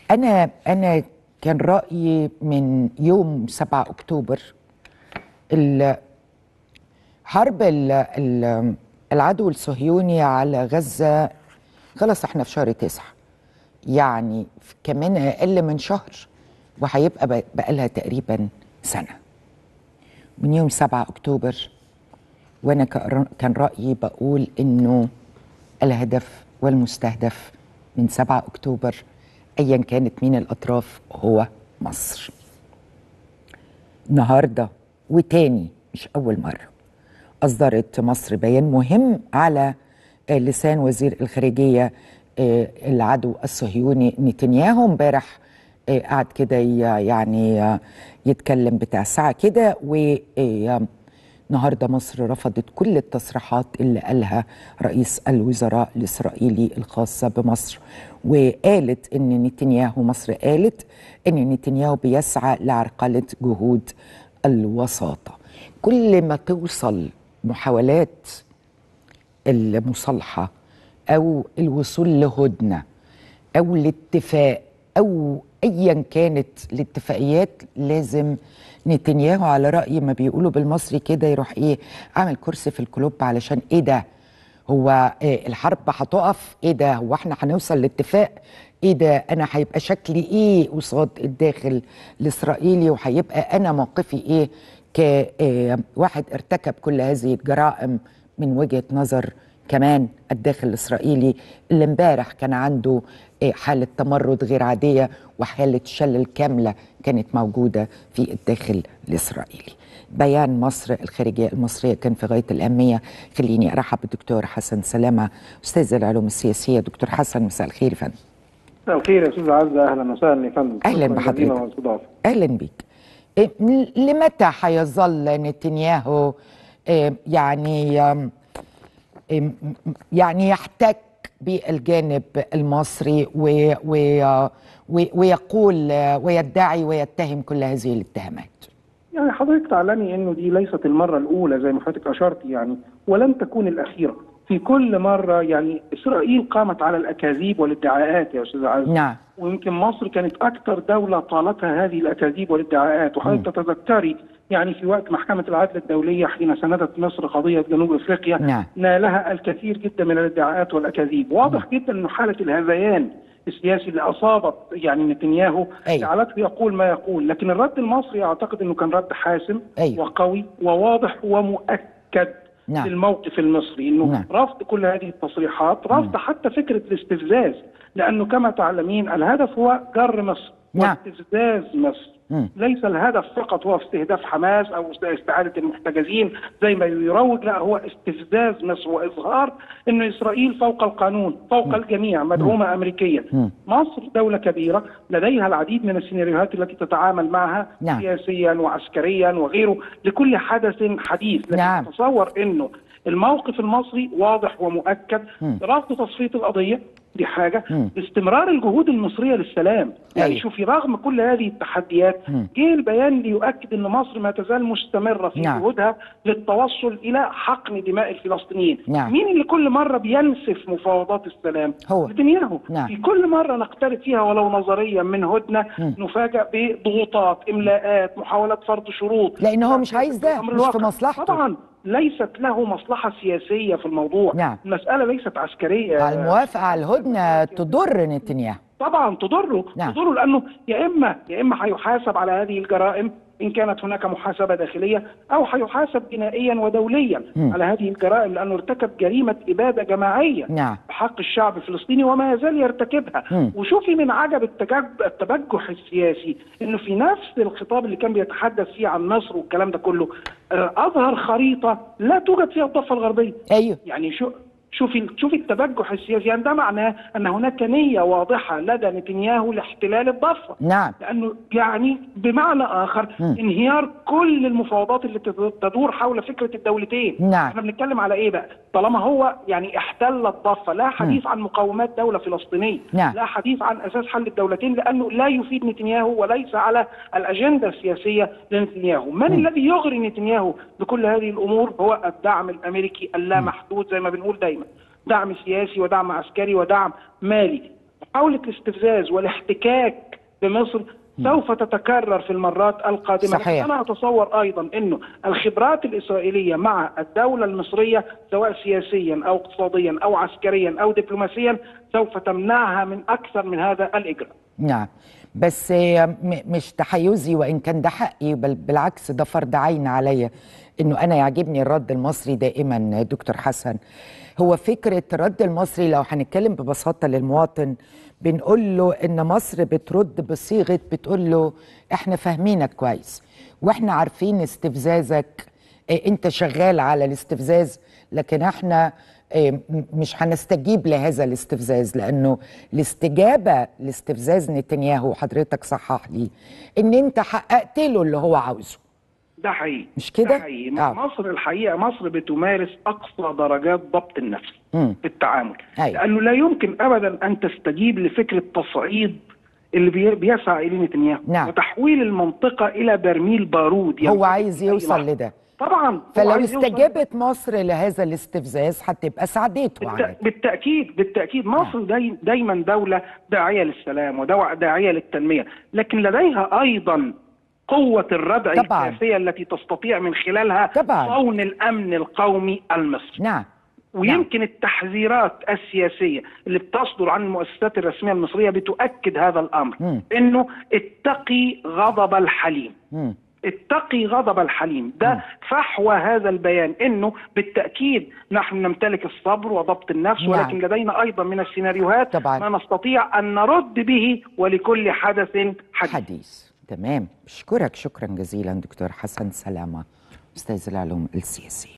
أنا أنا كان رأيي من يوم 7 أكتوبر ال- حرب ال- ال- العدو الصهيوني على غزة خلاص احنا في شهر تسعة يعني في كمان أقل من شهر وهيبقى ب- بقالها تقريبا سنة من يوم 7 أكتوبر وأنا كر- كان رأيي بقول إنه الهدف والمستهدف من 7 أكتوبر أيا كانت مين الأطراف هو مصر النهارده وتاني مش أول مرة أصدرت مصر بيان مهم على آه، لسان وزير الخارجية آه، العدو الصهيوني نتنياهو امبارح آه، قعد كده ي- يعني آه، يتكلم بتاع ساعة كده والنهاردة مصر رفضت كل التصريحات اللي قالها رئيس الوزراء الإسرائيلي الخاصة بمصر وقالت إن نتنياهو مصر قالت إن نتنياهو بيسعى لعرقلة جهود الوساطة كل ما توصل محاولات المصالحة أو الوصول لهدنة أو الاتفاق أو أيا كانت الاتفاقيات لازم نتنياهو على رأي ما بيقولوا بالمصري كده يروح إيه عمل كرسي في الكلوب علشان إيه ده هو إيه الحرب هتقف إيه ده هو إحنا هنوصل لاتفاق إيه ده أنا هيبقى شكلي إيه قصاد الداخل الإسرائيلي وهيبقى أنا موقفي إيه كواحد ارتكب كل هذه الجرائم من وجهة نظر كمان الداخل الإسرائيلي اللي امبارح كان عنده آه، حالة تمرد غير عادية وحالة شلل كاملة كانت موجودة في الداخل الإسرائيلي بيان مصر الخارجية المصرية كان في غاية الأهمية خليني أرحب بالدكتور حسن سلامة أستاذ العلوم السياسية دكتور حسن مساء الخير يا فندم مساء الخير يا استاذ عزه اهلا وسهلا يا فندم أهلاً شكراً بحضرتك. جزيلاً على الاستضافه أهلا بك إيه، م- لمتى حيظل نتنياهو إيه، يعني آم، إيه، م- م- يعني يحتك بالجانب المصري و و و ويقول آه، ويدعي ويتهم كل هذه الاتهامات يعني حضرتك تعلمي انه دي ليست المره الاولى زي ما حضرتك اشرت يعني ولن تكون الاخيره في كل مره يعني اسرائيل قامت على الاكاذيب والادعاءات يا استاذ عزه نعم ويمكن مصر كانت اكثر دوله طالتها هذه الاكاذيب والادعاءات وحضرتك تتذكري يعني في وقت محكمه العدل الدوليه حين سندت مصر قضيه جنوب افريقيا نعم. نالها الكثير جدا من الادعاءات والاكاذيب واضح جدا انه حاله الهذيان السياسي اللي اصابت يعني نتنياهو أيوة. جعلته يقول ما يقول لكن الرد المصري اعتقد انه كان رد حاسم أيوة. وقوي وواضح ومؤكد نعم. للموقف المصري انه نعم. رفض كل هذه التصريحات رفض حتى فكره الاستفزاز لانه كما تعلمين الهدف هو جر مصر نعم. واستفزاز مصر مم. ليس الهدف فقط هو استهداف حماس او استعاده المحتجزين زي ما يروج لا هو استفزاز مصر واظهار انه اسرائيل فوق القانون فوق الجميع مدعومه امريكيا مم. مصر دوله كبيره لديها العديد من السيناريوهات التي تتعامل معها نعم. سياسيا وعسكريا وغيره لكل حدث حديث لكن نعم. تصور انه الموقف المصري واضح ومؤكد مم. رفض تصفيه القضيه دي حاجه مم. استمرار الجهود المصريه للسلام يعني أيوة. شوفي رغم كل هذه التحديات مم. جه البيان ليؤكد ان مصر ما تزال مستمره في نعم. جهودها للتوصل الى حقن دماء الفلسطينيين نعم. مين اللي كل مره بينسف مفاوضات السلام هو. نتنياهو نعم. في كل مره نقترب فيها ولو نظريا من هدنه مم. نفاجأ بضغوطات املاءات محاولات فرض شروط لأن هو مش عايز ده الأمر مش في الواقع. مصلحته طبعا ليست له مصلحه سياسيه في الموضوع نعم. المساله ليست عسكريه على الموافقة على الهدنة تضر نتنياهو طبعا تضره نعم. تضره لانه يا اما يا اما هيحاسب على هذه الجرائم ان كانت هناك محاسبه داخليه او هيحاسب جنائيا ودوليا مم. على هذه الجرائم لانه ارتكب جريمه اباده جماعيه نعم. بحق الشعب الفلسطيني وما يزال يرتكبها مم. وشوفي من عجب التجب التبجح السياسي انه في نفس الخطاب اللي كان بيتحدث فيه عن مصر والكلام ده كله آه، اظهر خريطه لا توجد فيها الضفه الغربيه أيوه يعني شو شوفي شوفي التبجح السياسي يعني ده معناه ان هناك نيه واضحه لدى نتنياهو لاحتلال الضفه نعم لانه يعني بمعنى اخر مم. انهيار كل المفاوضات اللي تد- تدور حول فكره الدولتين نعم. احنا بنتكلم على ايه بقى طالما هو يعني احتل الضفه لا حديث عن مقومات دوله فلسطينيه نعم. لا حديث عن اساس حل الدولتين لانه لا يفيد نتنياهو وليس على الاجنده السياسيه لنتنياهو من الذي يغري نتنياهو بكل هذه الامور هو الدعم الامريكي اللامحدود زي ما بنقول دايما دعم سياسي ودعم عسكري ودعم مالي محاوله الاستفزاز والاحتكاك بمصر سوف تتكرر في المرات القادمه صحيح. لكن انا اتصور ايضا انه الخبرات الاسرائيليه مع الدوله المصريه سواء سياسيا او اقتصاديا او عسكريا او دبلوماسيا سوف تمنعها من اكثر من هذا الاجراء نعم بس آه، م- مش تحيزي وان كان ده حقي بل بالعكس ده فرض عين عليا انه انا يعجبني الرد المصري دائما دكتور حسن هو فكره الرد المصري لو هنتكلم ببساطه للمواطن بنقول له ان مصر بترد بصيغه بتقول له احنا فاهمينك كويس واحنا عارفين استفزازك إيه، انت شغال على الاستفزاز لكن احنا إيه، م- مش هنستجيب لهذا الاستفزاز لانه الاستجابه لاستفزاز نتنياهو حضرتك صحح لي ان انت حققت له اللي هو عاوزه ده حقيقي مش كده؟ ده حقيقي آه. مصر الحقيقه مصر بتمارس اقصى درجات ضبط النفس مم. في التعامل أيوة. لانه لا يمكن ابدا ان تستجيب لفكره تصعيد اللي بي- بيسعى اليه نتنياهو نعم. وتحويل المنطقه الى برميل بارود هو ينفجر عايز في أي يوصل لحظة. لده طبعا هو فلو عايز يوصل استجابت مصر لهذا الاستفزاز هتبقى ساعدته على بالت... بالتاكيد بالتاكيد مصر داي... دايما دوله داعيه للسلام وداعيه للتنميه لكن لديها ايضا قوة الردع طبعاً. السياسية التي تستطيع من خلالها طبعاً. صون الأمن القومي المصري نعم ويمكن التحذيرات السياسية اللي بتصدر عن المؤسسات الرسمية المصرية بتؤكد هذا الأمر مم. إنه اتقي غضب الحليم مم. اتقي غضب الحليم ده فحوى هذا البيان انه بالتاكيد نحن نمتلك الصبر وضبط النفس نعم. ولكن لدينا ايضا من السيناريوهات طبعاً. ما نستطيع ان نرد به ولكل حدث حديث حديث تمام بشكرك شكرا جزيلا دكتور حسن سلامه استاذ العلوم السياسيه